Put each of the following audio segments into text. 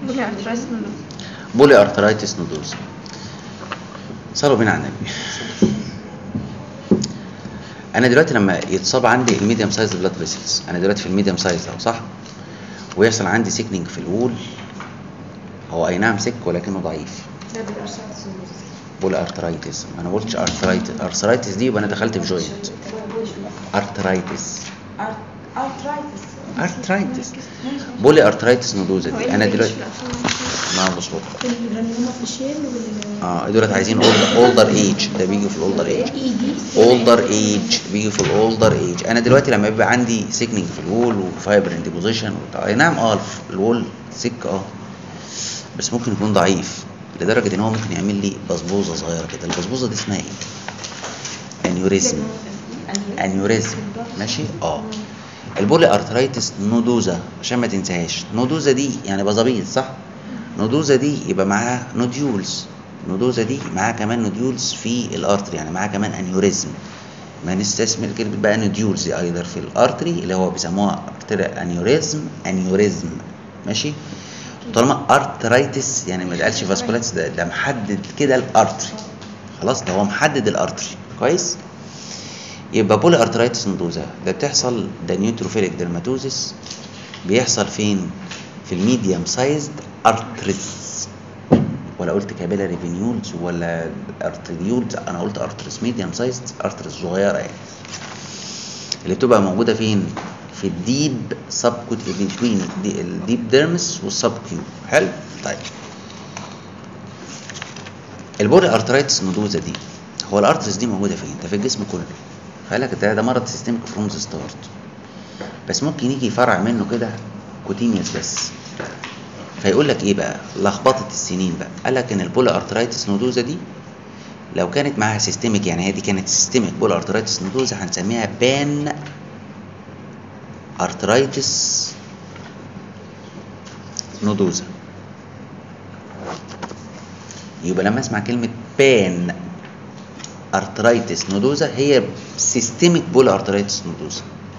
بولي ارترايتس نودوز بولي ارثرايتس نودوز صلوا بينا على النبي انا دلوقتي لما يتصاب عندي الميديم سايز بلاد فيسلز انا دلوقتي في الميديم سايز اهو صح ويحصل عندي سيكنينج في الوول هو اي نعم سك ولكنه ضعيف ده بيبقى ارثرايتس نودوز بولي ارثرايتس ما انا ما قلتش ارثرايتس ارثرايتس دي يبقى انا دخلت في جوينت ارثرايتس ارثرايتس ارثرايتس بولي ارثرايتس نودوزا هو دي ايه انا اللي دلوقتي مش ما مظبوط الجرانيوما في الشيل وال اه دولت عايزين اولدر ايج ده بيجي في الاولدر ايج اي دي اولدر ايج بيجي في الاولدر ايج انا دلوقتي لما يبقى عندي سيكنينج في الوول وفايبرين ديبوزيشن اي نعم اه الوول سك اه بس ممكن يكون ضعيف لدرجه ان هو ممكن يعمل لي بصبوزه صغيره كده البصبوزه دي اسمها ايه انيوريزم انيوريزم ماشي اه البولي ارثرايتس نودوزا عشان ما تنساهاش نودوزا دي يعني بظابيط صح نودوزا دي يبقى معاها نوديولز نودوزا دي معاها كمان نوديولز في الارتري يعني معاها كمان انيوريزم ما نستثمر كلمه بقى نوديولز ايضا في الارتري اللي هو بيسموها ارتري انيوريزم انيوريزم ماشي طالما ارترايتس يعني ما اتقالش فاسكولايتس ده, ده محدد كده الارتري خلاص ده هو محدد الارتري كويس يبقى بولي ارترايتس نودوزا ده بتحصل ده نيوتروفيليك ديرماتوزيس بيحصل فين في الميديوم سايزد ارتريز ولا قلت كابيلاري فينيولز ولا ارتريولز انا قلت ارتريز ميديوم سايزد ارتريز صغيره يعني اللي بتبقى موجوده فين في الديب سب بين الديب ديرمس والسب كيو حلو طيب البولي ارترايتس نودوزا دي هو الارتريز دي موجوده فين ده في الجسم كله فقال لك ده, ده مرض سيستميك فروم ذا ستارت بس ممكن يجي فرع منه كده كوتينيوس بس فيقول لك ايه بقى لخبطه السنين بقى قال لك ان البولا ارترايتس نودوزا دي لو كانت معاها سيستميك يعني هي دي كانت سيستميك بولا ارترايتس نودوزا هنسميها بان ارترايتس نودوزا يبقى لما اسمع كلمه بان ارترايتس نودوزا هي سيستميك بول ارترايتس نودوزا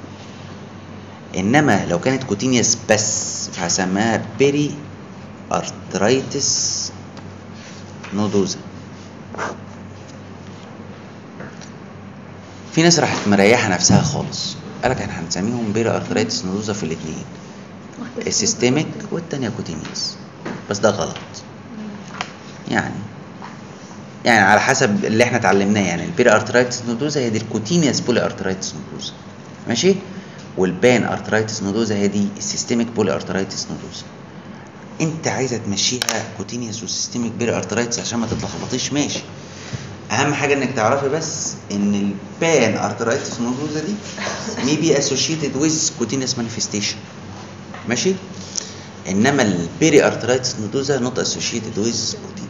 انما لو كانت كوتينيوس بس فهسميها بيري ارترايتس نودوزا في ناس راحت مريحه نفسها خالص قالك احنا هنسميهم بيري ارترايتس نودوزا في الاثنين السيستميك والتانية كوتينيوس بس ده غلط يعني يعني على حسب اللي احنا اتعلمناه يعني البيري ارترايتس نودوزا هي دي الكوتينيوس بولي ارترايتس نودوزا ماشي والبان ارترايتس نودوزا هي دي السيستميك بولي ارترايتس نودوزا انت عايزه تمشيها كوتينيوس وسيستميك بيري ارترايتس عشان ما تتلخبطيش ماشي اهم حاجه انك تعرفي بس ان البان ارترايتس نودوزا دي may be associated with cutaneous manifestation ماشي انما البيري ارترايتس نودوزا not associated with cutaneous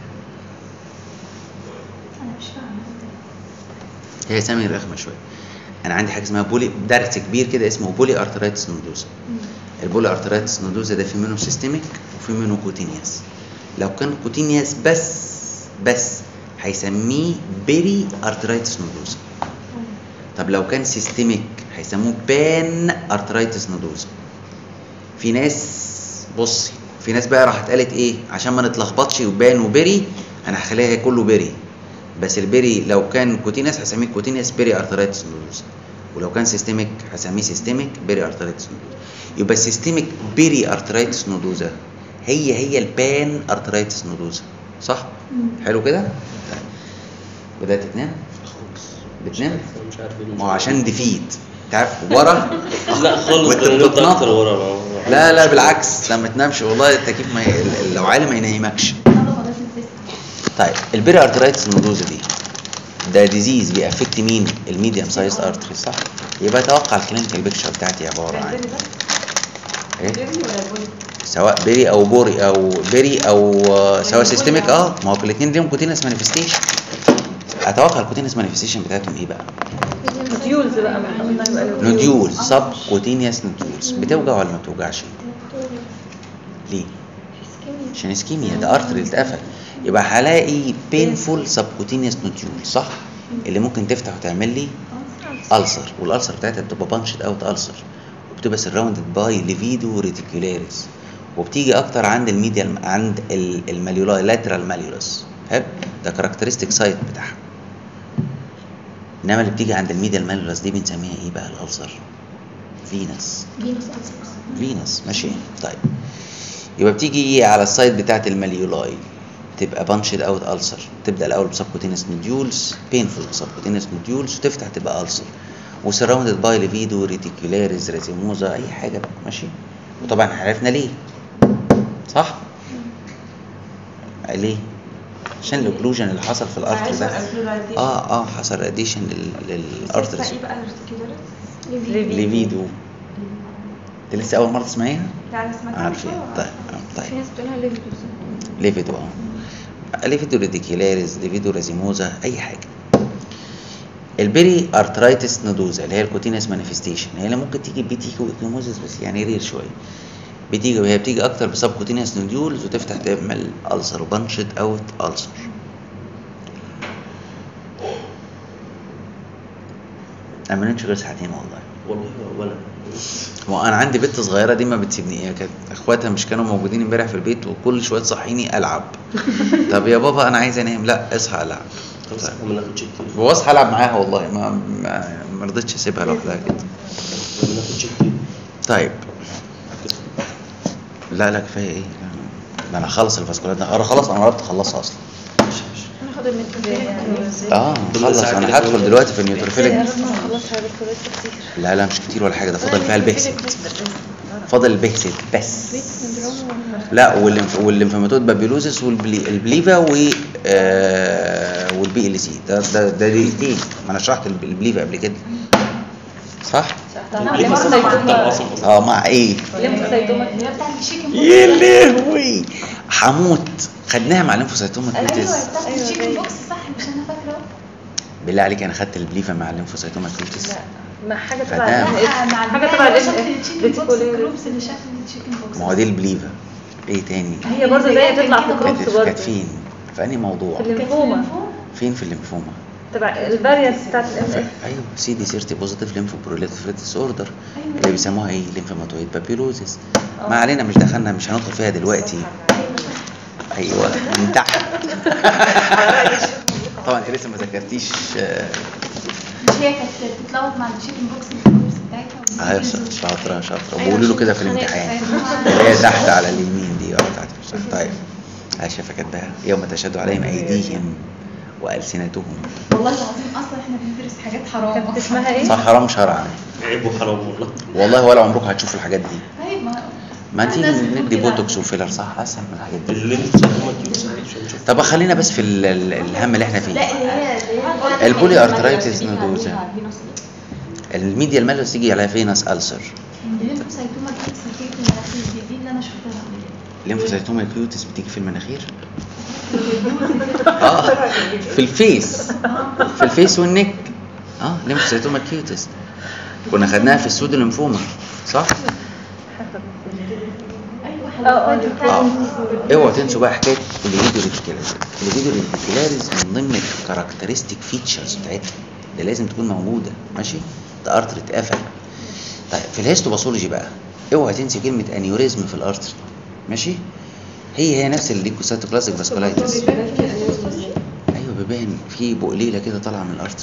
انا مش فاهمه هي سامي رخمه شويه انا عندي حاجه اسمها بولي درس كبير كده اسمه بولي ارترايتس نودوزا البولي ارترايتس نودوزا ده في منه سيستميك وفي منه كوتينياس لو كان كوتينياس بس بس هيسميه بيري ارترايتس نودوزا طب لو كان سيستميك هيسموه بان ارترايتس نودوزا في ناس بصي في ناس بقى راحت قالت ايه عشان ما نتلخبطش وبان وبيري انا هخليها هي كله بيري بس البيري لو كان كوتينياس هسميه كوتينياس بيري ارترايتس نودوزا ولو كان سيستميك هسميه سيستميك بيري ارترايتس نودوزا يبقى السيستميك بيري ارترايتس نودوزا هي هي البان ارترايتس نودوزا صح حلو كده طيب. بدات تنام بتنام مش عارف ايه ما هو عشان ديفيد تعرف ورا لا خالص وانت ده انا نمت بتتنطط. اكتر ورا ما- لا لا بالعكس لما تنامش والله التكييف ما ي... لو عالي ما ينيمكش طيب البيري ارترايتس النودوزا دي ده ديزيز بيأفكت مين الميديم سايز ارتري صح يبقى اتوقع الكلينيكال بيكتشر بتاعتي عباره عن ايه سواء بيري او بوري او بيري او آه، سواء سيستميك اه ما هو الاثنين ليهم كوتينس مانيفستيشن اتوقع الكوتينس مانيفستيشن بتاعتهم ايه بقى نوديولز بقى ما احنا قلنا يبقى نوديول سب كوتينيوس نوديولز بتوجع ولا ما بتوجعش ليه عشان اسكيميا ده ارتري اتقفل يبقى هلاقي بينفول سبكوتينيوس نوديول صح اللي ممكن تفتح وتعمل لي ألسر والألسر بتاعتها بتبقى بانشد اوت ألسر وبتبقى سراوندد باي ليفيدو ريتيكولاريس وبتيجي اكتر عند الميديال عند ال- الماليولاي لاترال ماليولس حلو ده كاركترستيك سايت بتاعها انما اللي بتيجي عند الميديال ماليولس دي بنسميها ايه بقى الالسر فينس فينوس ألسرز. فينس ماشي طيب يبقى بتيجي على السايد بتاعت الماليولاي تبقى بانشد اوت ألسر تبدا الاول بسبكوتينس نوديولز بينفول سبكوتينس نوديولز وتفتح تبقى ألسر وسراوندد باي ليفيدو ريتيكولاريز ريزيموزا اي حاجه بقى ماشي وطبعا عرفنا ليه صح ليه عشان الاوكلوجن اللي حصل في الارتر ده اه اه حصل اديشن للارترز ايه بقى الارتكيولاريز؟ ليفيدو انت لسه اول مره تسمعيها لا انا سمعت عارفين طيب آه، في طيب ناس بتقولها ليفيدو ليفيدو اه ليفيدو ريديكيلاريز ليفيدو رازيموزا اي حاجه البيري ارترايتس نودوزا اللي هي الكوتينس مانيفستيشن هي اللي ممكن تيجي بيتيكو اكيموزيس بس يعني رير شويه بتيجي وهي بتيجي اكتر بسبب كوتينس نوديولز وتفتح تعمل ألسر وبنشد اوت ألسر انا ما نمشي غير ساعتين والله والله ولا ما انا عندي بنت صغيره دي ما بتسيبني هي كانت اخواتها مش كانوا موجودين امبارح في البيت وكل شويه تصحيني العب طب يا بابا انا عايز انام لا اصحى العب خلاص طيب. احنا ما ناخدش كتير واصحى العب معاها والله ما ما, ما رضيتش اسيبها لوحدها كده ما ناخدش كتير طيب لا لا كفايه ايه ما انا هخلص الفاسكولات ده انا خلاص انا قربت اخلصها اصلا هناخد الميتروفيل اه ضمن خلص ساعات انا اللي هدخل فاتوا. دلوقتي في ازاي النيوتروفيلك قربنا نخلصها يا دكتور لسه كتير لا لا مش كتير ولا حاجه ده فاضل فيها البهست فاضل البهست بس لا والليمف والليمفوماتود بابيلوزيس والبليفا و آه والبي ال سي ده ده ده ليلتين ما انا شرحت الب- البليفا قبل كده صح؟ ليه بس بتاع اصلا اه مع ايه؟ ليمفوسايتوما اللي هي بتاعت الشيكن بوكس يا لهوي هموت خدناها مع الليمفوسايتوما ايوه كويتس بتاعت أيوة، الشيكن أيوة. بوكس صح مش انا فاكره بالله عليك انا خدت البليفا مع الليمفوسايتوما كويتس لا ما حاجه تبع خدناها. ال- مع حاجه تبع البداية شكل ال- الشيكن بوكس الريتيكولاريز. الجروبس اللي شكل الشيكن بوكس ما هو دي البليفا ايه تاني؟ هي برضه زي بتطلع في كانت جروبس كانت برضه فين؟ في انهي موضوع؟ في الليمفوما فين في الليمفوما؟ تبع الفاريانت بتاعت الام اف ايوه سي دي سيرتي بوزيتيف ليمفوبروليتيف ديس اوردر اللي بيسموها ايه ليمفوماتويد بابيلوزيس ما علينا مش دخلنا مش هندخل فيها دلوقتي ايوه من تحت طبعا إيه لسه ما ذكرتيش آه، مش هي كانت بتتلخبط مع الشيكن بوكس الجروبس بتاعتها ايوه شاطره شاطره أيوة، بقولوا له كده في عشان الامتحان تخانق. اللي هي تحت على اليمين دي اه تحت طيب عايشه فكتبها يوم تشهد عليهم ايديهم والسنتهم والله العظيم اصلا احنا بندرس حاجات حرام كانت اسمها ايه؟ صح حرام شرعا عيب وحرام والله والله ولا عمركم هتشوفوا الحاجات دي طيب ما ما تيجي الناس بتقول ندي كده. بوتوكس وفيلر صح اسهل من الحاجات دي اللي انت ساكنه كيوس عشان نشوف طب خلينا بس في ال- ال- الهم اللي احنا لا فيه اللي هي اللي هي البولي ارترايتس نودوزا الميديال مالوس يجي عليها فينس ألسر الليمفوسايتوما كيكس كيك المناخير دي دي اللي انا شفتها قبل كده ليمفوسايتوما كيوتس بتيجي في المناخير اه في الفيس في الفيس والنك اه ليمفوسايتوما كيوتس كنا خدناها في السودو ليمفوما صح؟ ايوه اه اه اه اوعوا تنسوا بقى حكايه الفيديو ريتيكولاريز الفيديو ريتيكولاريز من ضمن الكاركترستيك فيتشرز بتاعتها اللي لازم تكون موجوده ماشي ده ارتر اتقفل طيب في الهيستوباثولوجي بقى اوعى تنسي كلمه انيوريزم في الارتر ماشي هي هي نفس الليكوسايتوكلاسيك فاسكولايتس ايوه بيبان في بقليله كده طالعه من الارتر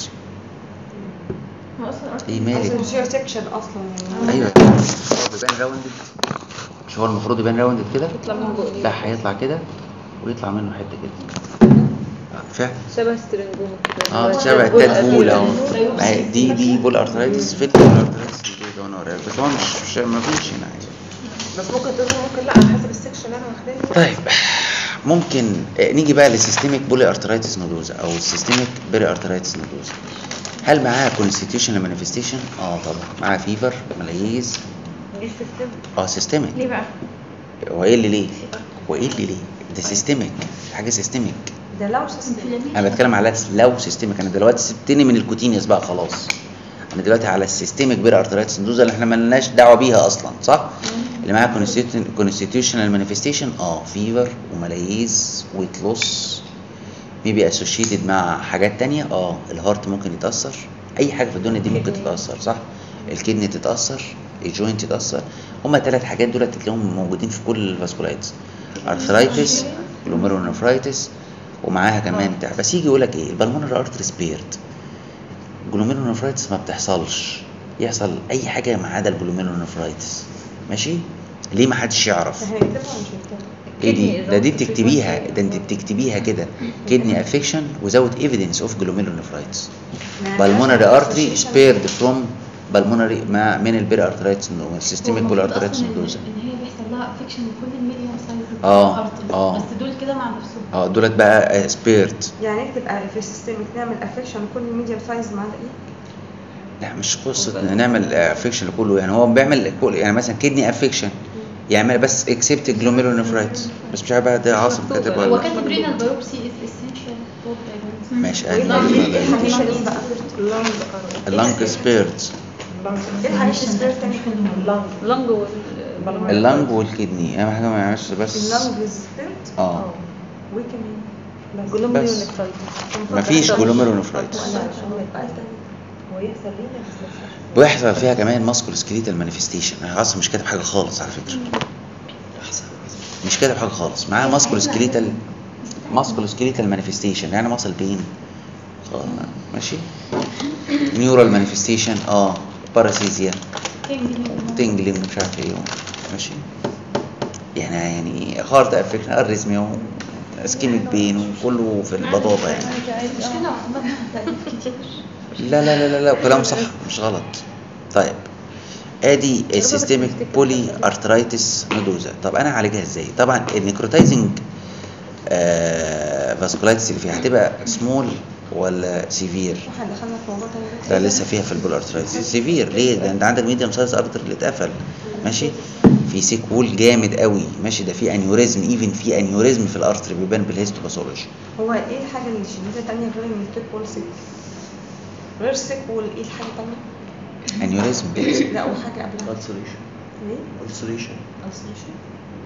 ايه مالك مش هي سكشن اصلا ايوه هو بيبان راوندد مش هو المفروض يبان راوندد كده يطلع من بقلي لا هيطلع كده ويطلع منه حته كده آه، فعلا شبه سترنجوما كده اه هو شبه البول التات بول اهو أكيد. ما هي دي دي بول ارترايتس في البول ارترايتس دي كده وانا وراك بس هو مش مش ما فيش هنا عادي بس ممكن تقول ممكن لا على حسب السكشن اللي انا واخداه طيب ممكن آه، نيجي بقى للسيستميك بولي ارترايتس نودوزا او السيستميك بيري ارترايتس نودوزا هل معاها كونستيتيوشنال مانيفستيشن اه طبعا معاها فيفر ملاييز دي السيستم اه سيستميك ليه بقى؟ هو ايه اللي ليه هو ايه اللي ليه ده سيستميك حاجه سيستميك ده لو سيستم انا بتكلم على لو سيستميك انا دلوقتي سبتني من الكوتينيوس بقى خلاص انا دلوقتي على السيستميك بير ارترايتس ندوزا اللي احنا مالناش دعوه بيها اصلا صح اللي معاها كونستيتيوشنال مانيفستيشن اه فيفر وملاييز ويت لوس ميبي اسوشيتد مع حاجات تانية اه الهارت ممكن يتاثر اي حاجه في الدنيا دي ممكن تتاثر صح الكدني تتاثر الجوينت يتاثر هما ثلاث حاجات دول تلاقيهم موجودين في كل الفاسكولايتس ارثرايتس جلوميرونيفرايتس ومعاها كمان بتاع بس يجي يقول لك ايه البلمونري ارتري سبيرد جلوميرونيفرايتس ما بتحصلش يحصل اي حاجه ما عدا الجلوميرونيفرايتس ماشي ليه ما حدش يعرف احنا نكتبها ولا مش نكتبها؟ ايه دي كدني ده دي إذا بتكتبيها frequency. ده انت بتكتبيها كده كدني افكشن without evidence of glomerulonephritis pulmonary artery spared from pulmonary ما من البير ارترايتس systemic هو بول المفروض ارترايتس أصلاً إن- نودوزا ان هي بيحصل لها افكشن لكل الميديوم سايز آه، آه. بس دول كده مع نفسهم اه دولت بقى سبيرد يعني نكتب في السيستمك نعمل افكشن كل الميديم سايز ما عدا ايه؟ لا مش قصه إن نعمل افكشن لكله يعني هو بيعمل كل يعني مثلا كدني افكشن يعمل بس اكسبت جلوميرونيفرايتس بس مش عارف بقى ده عاصم كاتب هو ولا كاتب رينال بايوبسي از اسينشال فور ماشي وايه أنا الحاجات ايه ما- الحاجات بقى؟ اللنج اللنج سبيرد ايه الحاجات السبير تاني؟ اللنج اللنج وال اللنج والكدني اهم حاجه ما يعملش بس اللنج سبيرت اه وايه كمان؟ بس. جلوميرونيفرايتس مفيش جلوميرونيفرايتس لا، عشان ما يبقاش ده. هو يحصل ليه بس ويحصل فيها كمان ماسكول سكليتال مانيفستيشن انا اصلا مش كاتب حاجه خالص على فكره مش كاتب حاجه خالص معاه ماسكول سكليتال ماسكول سكليتال مانيفستيشن يعني ماسل بين ماشي نيورال مانيفستيشن اه باراسيزيا تنجلينج مش عارف ايه ماشي يعني يعني هارت افكشن اريزميا اسكيميك بين وكله في البطاطا يعني مش كده عملنا تأليف كتير لا لا لا لا لا كلام صح مش غلط طيب ادي السيستميك بولي ارترايتس نودوزا طب انا اعالجها ازاي طبعا النيكروتايزنج آه فاسكولايتس اللي فيها هتبقى سمول ولا سيفير احنا دخلنا في موضوع تاني لا لسه فيها في البول ارترايتس سيفير ليه ده انت عندك ميديوم سايز ارتر اللي اتقفل ماشي في سيك وول جامد قوي ماشي ده في انيوريزم ايفن في انيوريزم في الارتر بيبان بالهيستوباثولوجي هو ايه الحاجه اللي شديده تانية غير ان التيك وول سيك غير سيك وول ايه الحاجه تانية؟ انيوريزم لا وحاجه قبلها ulceration ايه؟ ulceration ulceration.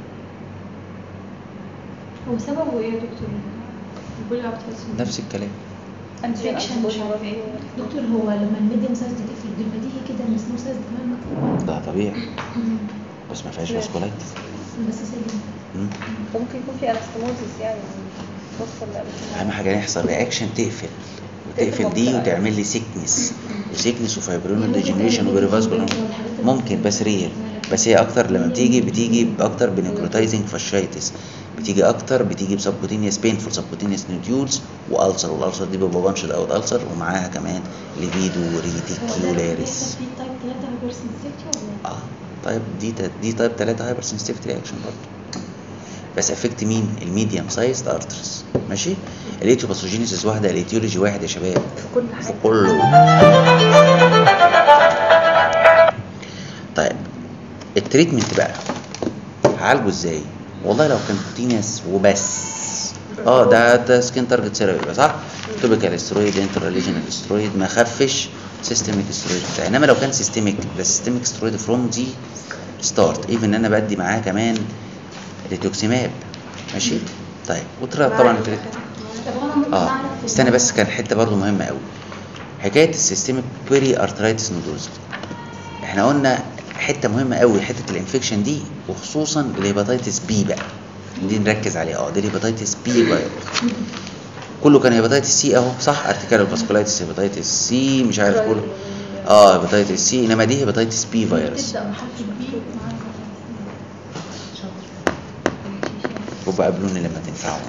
هو سببه ايه يا دكتور؟ البولي ارتريتس نفس الكلام انفكشن مش عارف ايه دكتور هو لما الميديم سايز دي تقفل دي بديهي كده ان سمول سايز كمان مكتوب ده طبيعي بس ما فيهاش فاسكولايتس بس سجن مم. وممكن يكون في انستموزيس يعني توصل لأ- اهم حاجه يحصل رياكشن تقفل وتقفل دي وتعمل لي سيكنس وسيكنس وفايبرونال ديجنريشن وبيرفاسكولار ممكن بس رير بس هي اكتر لما بتيجي بتيجي اكتر بنيكروتايزنج فاشايتس بتيجي اكتر بتيجي بسبكوتينيوس بينفول سبكوتينيوس نوديولز والسر والالسر دي بيبقى بانشد اوت السر ومعاها كمان ليفيدو ريتيكيولاريس في تايب 3 هايبر سنسيتي ولا اه طيب دي ت- دي تايب 3 هايبر سنسيتيفيتي رياكشن برضه بس افكت مين الميديوم سايزد ارترز ماشي الايتيوباثوجينيسيس واحده الايتيولوجي واحد يا شباب في كل في حاجة كله طيب التريتمنت بقى هعالجه ازاي والله لو كان كوتينيوس وبس اه ده ده سكين تارجت ثيرابي يبقى صح توبيكال استرويد انتراليجنال استرويد ما خفش سيستميك استرويد بتاعي انما لو كان سيستميك ده سيستميك استرويد فروم دي ستارت ايفن ان انا بدي معاه كمان ريتوكسيماب ماشي طيب وترى طبعا في طب هو انا ممكن اه اعرف استنى بس كان حته برضو مهمه قوي حكايه السيستميك بيري ارترايتس نودوز احنا قلنا حته مهمه قوي حته الانفكشن دي وخصوصا الهيباتيتس بي بقى دي نركز عليها اه دي الهيباتيتس بي فيروس كله كان هيباتيتس سي اهو صح ارتكال فاسكولايتس هيباتيتس سي مش عارف كله اه هيباتيتس سي انما دي هيباتيتس بي فيروس تبدا بحرف البي وبقى قابلوني لما تنفعوا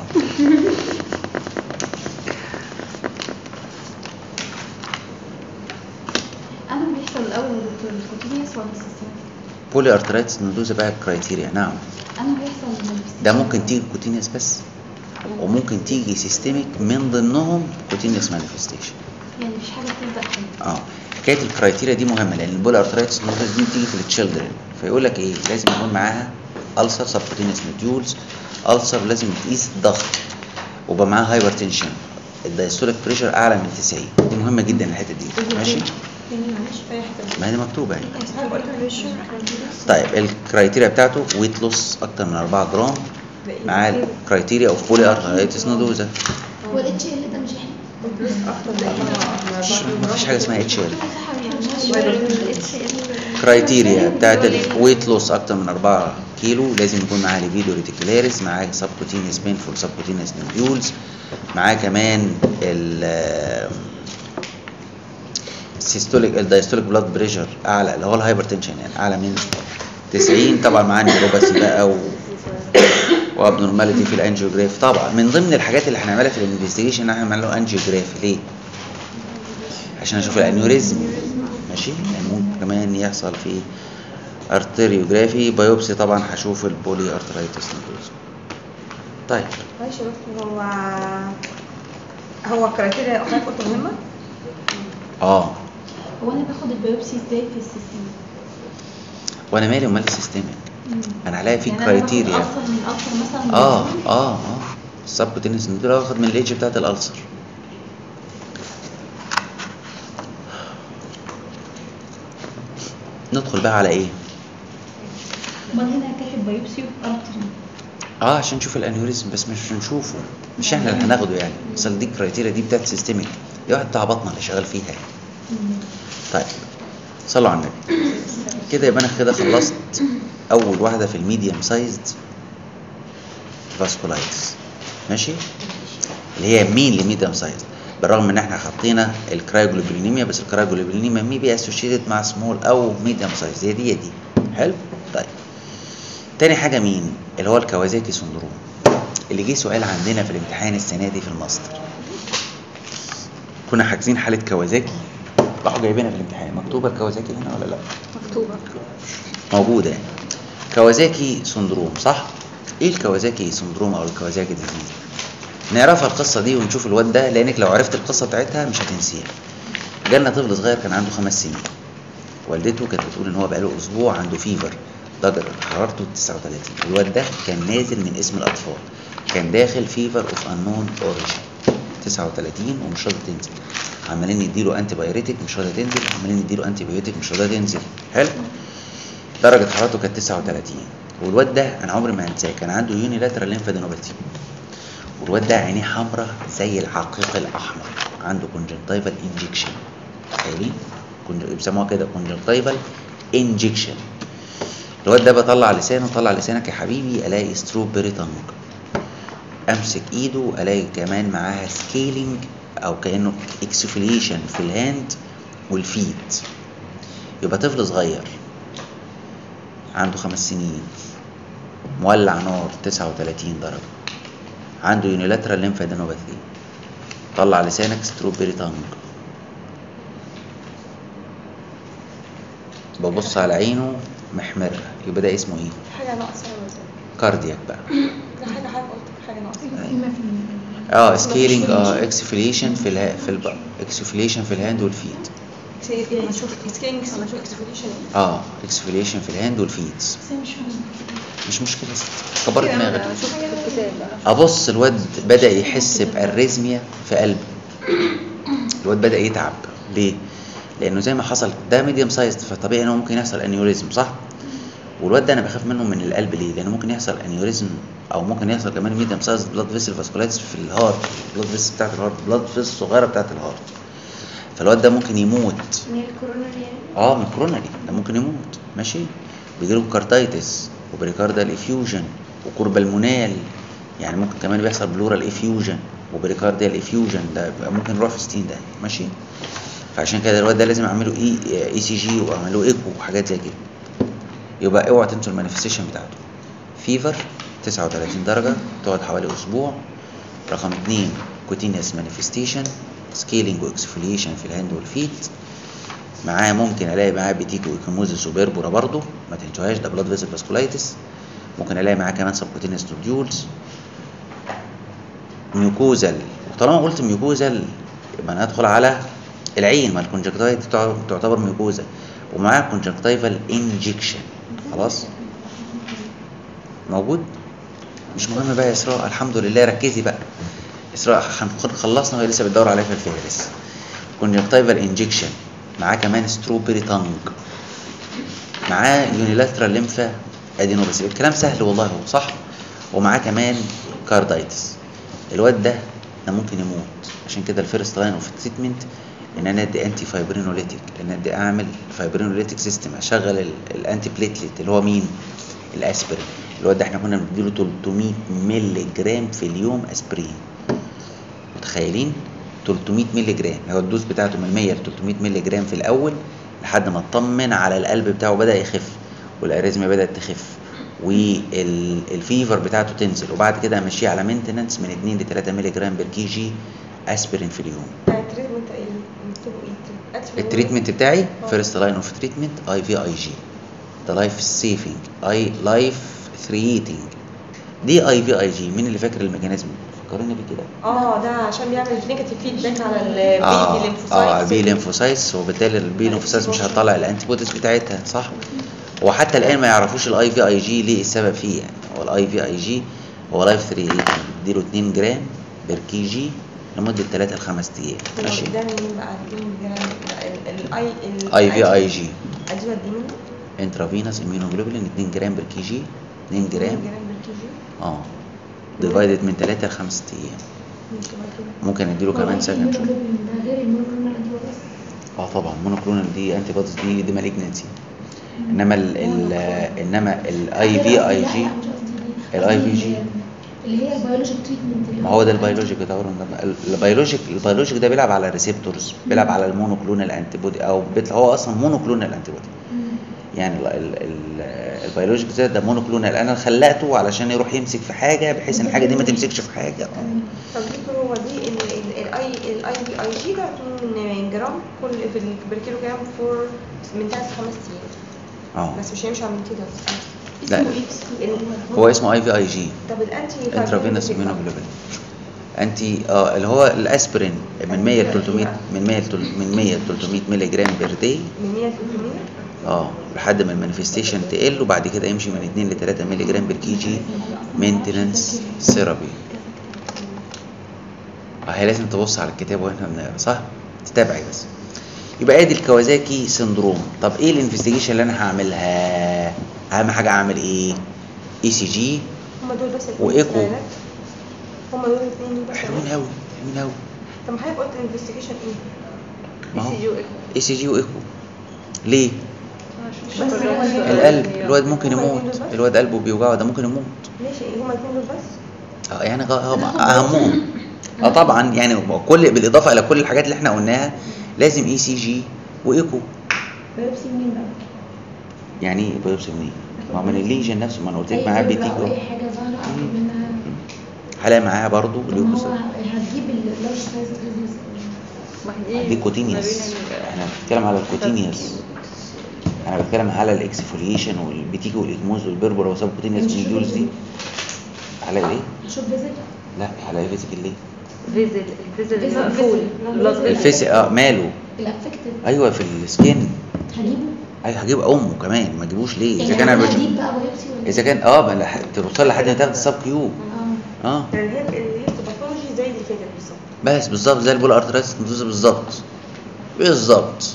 انا بيحصل الاول يا دكتور الكوتينيوس ولا السيستميك؟ بولي ارترايتس نودوز بقى كرايتيريا نعم انا بيحصل ده ممكن تيجي كوتينيوس بس وممكن تيجي سيستميك من ضمنهم كوتينيوس مانيفستيشن يعني مفيش حاجه بتبدا كده اه حكايه الكرايتيريا دي مهمه لان البول ارترايتس نودوز دي بتيجي في التشيلدرن فيقول لك ايه لازم يكون معاها السر سبكوتينيوس نوديولز السر لازم تقيس الضغط ويبقى معاها هايبر تنشن الدايستوليك بريشر اعلى من 90 دي مهمه جدا الحته دي ماشي يعني معلش في أي حتة. ما هي مكتوبه يعني قلت ماشي. طيب الكرايتيريا بتاعته ويت لوس اكتر من 4 جرام مع الكرايتيريا اوف بولي ارترايتس نودوزا هو الاتش ال ده مش احنا أكتر من أربعة- من أربعة مفيش حاجه اسمها اتش ال الاتش ال كرايتيريا بتاعت الويت لوس اكتر من 4 كيلو لازم يكون معاه ليبيدو ريتيكولاريس معاه سبكوتينيوس بينفول سبكوتينيوس نوديولز معاه كمان ال السيستوليك الدايستوليك بلاد بريشر اعلى اللي هو الهايبرتنشن يعني اعلى من 90 طبعا معاه نيوروباثي بقى و وابنورماليتي في الانجيوجراف طبعا من ضمن الحاجات اللي هنعملها في الانفستيجيشن ان احنا نعمل له انجيوجراف ليه؟ عشان اشوف الانيوريزم ماشي يعني ممكن كمان يحصل في ارتريوجرافي بايوبسي طبعا هشوف البولي ارترايتس نودوز طيب معلش يا دكتور هو هو الكرايتيريا حضرتك قلت مهمه اه هو انا باخد البيوبسي ازاي في السيستم وانا مالي ومال السيستمك انا هلاقي في يعني أنا باخد كرايتيريا ألسر من ألسر مثلا اه اه اه السبكوتينيوس نودول واخد من الايدج بتاعت الالسر ندخل بقى على ايه امال هنا كاتب بايوبسي ارتري اه عشان نشوف الانيوريزم بس مش هنشوفه مش احنا اللي هناخده يعني اصل دي الكرايتيريا دي بتاعت سيستميك دي واحد بتاع بطنه اللي شغال فيها يعني. طيب صلوا على النبي كده يبقى انا كده خلصت اول واحده في الميديوم سايزد فاسكولايتس ماشي اللي هي مين لميديوم سايزد بالرغم ان احنا حطينا الكرايوجلوبولينيميا بس الكرايوجلوبولينيميا مي بي اسوشيتد مع سمول او ميديوم سايز هي دي هي دي حلو طيب تاني حاجه مين اللي هو الكوازاكي سندروم اللي جه سؤال عندنا في الامتحان السنه دي في الماستر كنا حاجزين حاله كوازاكي راحوا جايبينها في الامتحان مكتوبه الكوازاكي هنا ولا لا مكتوبه موجوده يعني كوازاكي سندروم صح ايه الكوازاكي سندروم او الكوازاكي ديزيز نعرفها القصه دي ونشوف الواد ده لانك لو عرفت القصه بتاعتها مش هتنسيها جالنا طفل صغير كان عنده خمس سنين والدته كانت بتقول ان هو بقاله اسبوع عنده فيفر درجه حرارته 39 الواد ده كان نازل من اسم الاطفال كان داخل فيفر اوف انون اوريجين 39 ومش راضي تنزل عمالين يديله انتي بايريتك مش راضي تنزل عمالين يديله انتي بايوتيك مش راضي تنزل حلو درجه حرارته كانت 39 والواد ده انا عمري ما انساه كان عنده يونيلاترال ليمفادينوباثي والواد ده عينيه حمراء زي العقيق الاحمر عنده كونجنتايفال انجكشن تخيلين كونج- بيسموها كده كونجنتايفال انجكشن الواد ده بطلع لسانه طلع لسانك يا حبيبي الاقي ستروبري تانج امسك ايده الاقي كمان معاها سكيلينج او كانه اكسفليشن في الهاند والفيت يبقى طفل صغير عنده خمس سنين مولع نار 39 درجة عنده يونيلاترال ليمفادينوباثي طلع لسانك ستروبري تانج ببص على عينه محمرة يبقى ده اسمه ايه؟ حاجه ناقصه ولا إيه؟ كاردياك بقى لا حاجه حاجه قلت حاجه ناقصه فيما في اه سكيلينج اه اكسفليشن في الها في الب... اكسفليشن في الهاند والفيت انا شفت سكينج انا شفت اكسفوليشن اه اكسفليشن في الهاند والفيت بس أنا مش فاهمة مش مشكلة كبر دماغك شوف في الكتاب بقى ابص الواد بدا يحس باريزميا في قلبه الواد بدا يتعب ليه لانه زي ما حصل ده ميديوم سايز فطبيعي انه ممكن يحصل انيوريزم صح والواد ده انا بخاف منه من القلب ليه لانه ممكن يحصل انيوريزم او ممكن يحصل كمان ميديوم سايز بلاد فيسل فاسكولايتس في الهارت بلاد فيسل بتاعت الهارت بلاد فيسل الصغيره بتاعت الهارت فالواد ده ممكن يموت من الكورونري يعني اه من كوروناري ده ممكن يموت ماشي بيجيله كارتايتس وبريكاردال افيوجن وكوربالمونال يعني ممكن كمان بيحصل بلورال افيوجن وبريكارديال افيوجن ده بيبقى ممكن يروح في 60 ده ماشي فعشان كده الواد ده لازم اعمل له اي اي سي جي واعمل له ايكو وحاجات زي كده يبقى اوعى تنسوا المانيفستيشن بتاعته فيفر 39 درجه تقعد حوالي اسبوع رقم 2 كوتينيوس مانيفستيشن سكيلينج واكسفوليشن في الهاند والفيت معاه ممكن الاقي معاه بيتيكو ايكيموزيس وبيربورا برضه ما تنسوهاش ده بلاد فيسل فاسكولايتس ممكن الاقي معاه كمان سبكوتينيوس نوديولز ميوكوزال وطالما قلت ميوكوزال يبقى انا ادخل على العين ما الكونجكتايف تعتبر ميوكوزا ومعاه كونجكتايفال انجكشن خلاص موجود مش مهم بقى يا اسراء الحمد لله ركزي بقى اسراء هنكون خلصنا وهي لسه بتدور عليها في الفهرس كونجكتايفال انجكشن معاه كمان ستروبري تانج معاه يونيلاترال ليمفا ادينوباثي الكلام سهل والله هو صح ومعاه كمان كاردايتس الواد ده ده ممكن يموت عشان كده الفيرست لاين اوف تريتمنت ان انا ادي انتي فايبرينوليتيك ان ادي اعمل فايبرينوليتيك سيستم اشغل ال- الانتي بليتلت اللي هو مين الاسبرين اللي هو ده احنا كنا بنديله 300 مللي جرام في اليوم اسبرين متخيلين 300 مللي جرام هو الدوز بتاعته من 100 ل 300 مللي جرام في الاول لحد ما اطمن على القلب بتاعه بدا يخف والاريزميا بدات تخف والفيفر بتاعته تنزل وبعد كده امشيه على مينتننس من 2 ل 3 مللي جرام بير كي جي اسبرين في اليوم التريتمنت ايه؟ مكتوبه ايه؟ أكل التريتمنت بتاعي آه. فيرست لاين اوف تريتمنت اي في اي جي ده لايف سيفنج اي لايف ثريتنج دي اي في اي جي مين اللي فاكر الميكانيزم فكرني بيه كده اه ده عشان بيعمل نيجاتيف فيدباك على البي اه ليمفوسايتس اه البي ليمفوسايتس وبالتالي البي ليمفوسايتس مش هتطلع الانتي بوديز بتاعتها صح وحتى الان ما يعرفوش الاي في اي جي ليه السبب فيه يعني هو الاي في اي جي هو لايف 3 بيديله 2 جرام بير كي جي لمده 3 ل 5 ايام ماشي ده مين بقى؟ مين جرام الاي اي في اي جي اديله قد ايه منه؟ انترافينوس اميونوجلوبولين 2 جرام بير كي جي 2 جرام جرام بالكي جي اه ديفايدد من 3 ل 5 ايام ماشي بعد كده ممكن اديله كمان سكند شوت ده غير المونوكلونال انتي بوديز اه طبعا مونوكلونال دي انتي بوديز دي دي مالجنسي انما ال ال انما الاي في اي جي ال IVG. اللي هي البيولوجيك تريتمنت ما هو ده البيولوجيك ده ال- البيولوجيك البيولوجيك ده بيلعب على الريسبتورز بيلعب على المونوكلونال انتي بودي او بيطلع هو اصلا مونوكلونال انتي بودي يعني ال- ال- ال- البيولوجيك ده ده مونوكلونال انا خلقته علشان يروح يمسك في حاجه بحيث ان الحاجه دي ما تمسكش في حاجه آه. طب دكتور هو دي الاي الاي بي اي جي ده 2 جرام كل في الكيلو جرام فور من 3 ل 5 ايام اه بس مش هيمشي على من كده لا ال- هو اسمه اي في اي جي طب الانتي انترافينوس اميونوجلوبولين انتي اه اللي هو الاسبرين من 100 ل 300 من 100 ل تل- من 100 ل 300 مللي جرام بير داي من 100 ل 300 اه لحد ما المانيفستيشن تقل وبعد كده يمشي من 2 ل 3 مللي جرام بير كي جي مينتننس ثيرابي اه هي لازم تبص على الكتاب واحنا بنقرا صح تتابعي بس يبقى ادي الكوازاكي سندروم طب ايه الانفستيجيشن اللي انا هعملها اهم حاجه اعمل ايه اي سي جي هم دول بس وإيكو. هم دول الاثنين دول بس حلوين قوي حلوين قوي طب ما حضرتك قلت انفستيجيشن ايه؟ ما هو ECG وإيكو. اي سي جي وايكو ليه بس هو القلب الواد ممكن يموت الواد قلبه بيوجعه ده ممكن يموت ماشي هم الاثنين دول بس اه يعني غ- هم اهمهم اه طبعا يعني كل بالاضافه الى كل الحاجات اللي احنا قلناها لازم اي سي جي وايكو بايوبسي منين بقى؟ يعني ايه بايوبسي منين؟ ما هو من الليجن نفسه ما انا قلت لك أي معاه جرعة بيتيك أو اهو اي حاجه ظاهره اعرف منها هلاقي معاها برضو طب ما ليوكوس هو هتجيب اللارج سايز دي كوتينيوس احنا بنتكلم على الكوتينيوس انا بتكلم على الاكسفوليشن والبيتيك والاكموز والبربر وسب كوتينيوس ميديولز دي هلاقي ايه؟ شوف فيزيت لا هلاقي فيزيكال ليه؟ فيزل الفيزل فيزل المقفول فيزل. الفيسي اه ماله؟ الافكتد ايوه في السكين هجيبه ايوه هجيب امه كمان ما اجيبوش ليه؟ اذا يعني كان انا بش... هجيب بقى بايوبسي ولا اذا كان اه ما لح- توصل لحد ما تاخد السب كيو اه اه يعني هي الهيستوباثولوجي زي اللي فاتت بالظبط بس بالظبط زي البول ارترايتس بالظبط بالظبط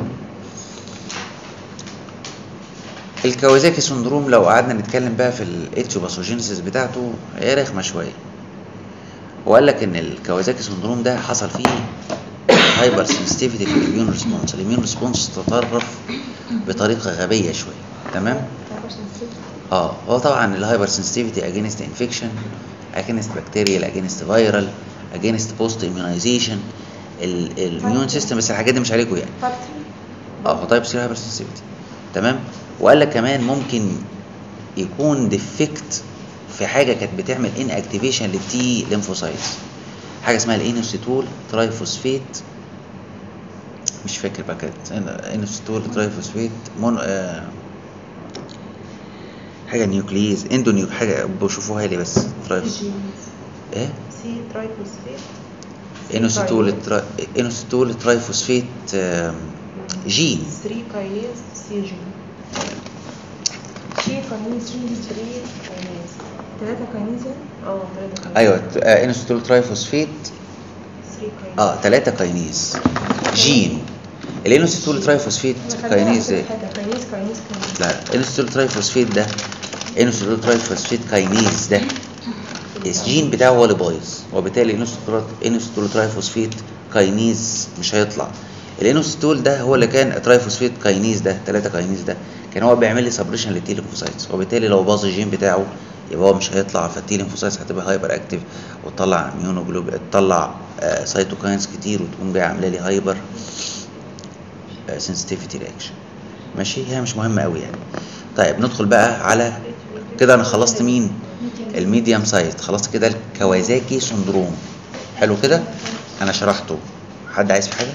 الكوازاكي سندروم لو قعدنا نتكلم بقى في الاتشوباثوجينيسيس بتاعته هي رخمه شويه وقال لك ان الكوازاكي سندروم ده حصل فيه هايبر سنسيتيفيتي في الاميون ريسبونس الاميون ريسبونس تطرف بطريقه غبيه شويه تمام اه هو طبعا الهايبر سنسيتيفيتي اجينست انفكشن اجينست بكتيريال اجينست فيرال اجينست بوست اميونايزيشن الاميون سيستم بس الحاجات دي مش عليكم يعني فاكتور اه هو تايب 3 هايبر سنسيتيفيتي تمام وقال لك كمان ممكن يكون ديفكت في حاجه كانت بتعمل ان اكتيفيشن للتي ليمفوسايتس حاجه اسمها الانوستول ترايفوسفيت مش فاكر بقى كانت انوستول ترايفوسفيت مون آه حاجه نيوكليز اندو حاجه بشوفوها لي بس ترايفوس ايه سي ترايفوسفيت انوستول ترا... انوستول ترايفوسفيت آم، جين 3 كاينيز سي جي شي كاينيز جي 3 كاينيز 3 كاينيز اه 3 كاينيز ايوه آه، انوستول ترايفوسفيت 3 كاينيز اه 3 كاينيز جين الانوستول ترايفوسفيت كاينيز ده كاينيز كاينيز كاينيز لا الانوستول ترايفوسفيت ده انوستول ترايفوسفيت كاينيز ده الجين بتاعه هو اللي بايظ وبالتالي انوستول انوستول ترايفوسفيت كاينيز مش هيطلع الانوستول ده هو اللي كان ترايفوسفيت كاينيز ده 3 كاينيز ده كان هو بيعمل لي سبريشن للتي ليمفوسايتس وبالتالي لو باظ الجين بتاعه يبقى هو مش هيطلع فالتي ليمفوسايتس هتبقى هايبر اكتيف وتطلع اميونوجلوب تطلع آه سيتوكاينز كتير وتقوم جايه عامله لي هايبر سنسيتيفيتي رياكشن ماشي هي مش مهمه قوي يعني طيب ندخل بقى على كده انا خلصت مين الميديم سايز خلصت كده الكوازاكي سندروم حلو كده انا شرحته حد عايز في حاجه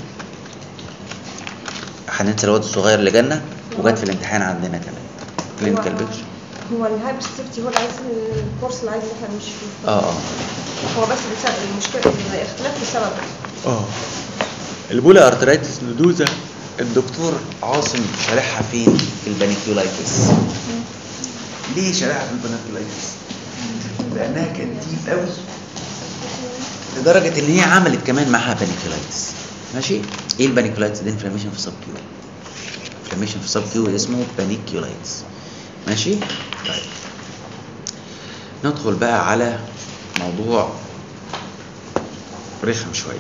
هننسى الواد الصغير اللي جالنا وجات في الامتحان عندنا كمان كلينيكال بيكتشر هو الهايبر سيفتي هو اللي عايز الكورس اللي عايز ان احنا نمشي فيه اه اه هو بس بسبب المشكله الاختلاف بسبب اه البولا ارترايتس نودوزا الدكتور عاصم شارحها فين في البانيكيولايتس ليه شارحها في البانيكيولايتس لانها كانت ديب قوي لدرجه ان هي عملت كمان معاها بانيكيولايتس ماشي ايه البانيكيولايتس ده انفلاميشن في السب كيو انفلاميشن في السب كيو اسمه بانيكيولايتس ماشي طيب ندخل بقى على موضوع رخم شويه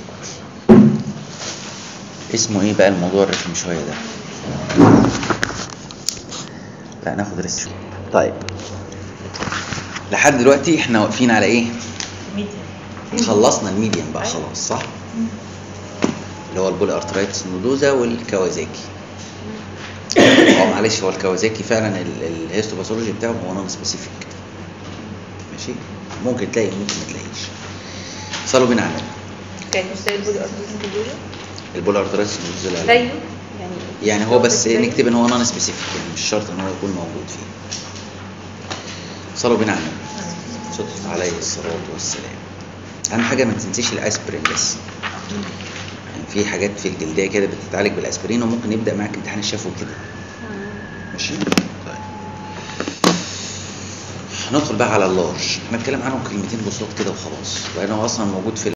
اسمه ايه بقى الموضوع الرخم شويه ده لا ناخد ريست شوية. طيب لحد دلوقتي احنا واقفين على ايه خلصنا الميديم بقى خلاص صح اللي هو البول ارترايتس نودوزا والكوازاكي اه معلش هو الكوازاكي فعلا ال- الهيستوباثولوجي بتاعه هو نون سبيسيفيك ماشي ممكن تلاقي ممكن ما تلاقيش صلوا بينا على النبي. كان مش زي البودي ارتيزم دول البول ارترايتس نودوزا لا. زيه يعني يعني هو بس زيه. نكتب ان هو نون سبيسيفيك يعني مش شرط ان هو يكون موجود فيه صلوا بينا على النبي صلى عليه الصلاه والسلام اهم حاجه ما تنسيش الاسبرين بس يعني في حاجات في الجلديه كده بتتعالج بالاسبرين وممكن يبدا معاك امتحان الشفوي كده ماشي طيب هندخل بقى على اللارج هنتكلم عنه كلمتين بسيط كده وخلاص لانه اصلا موجود في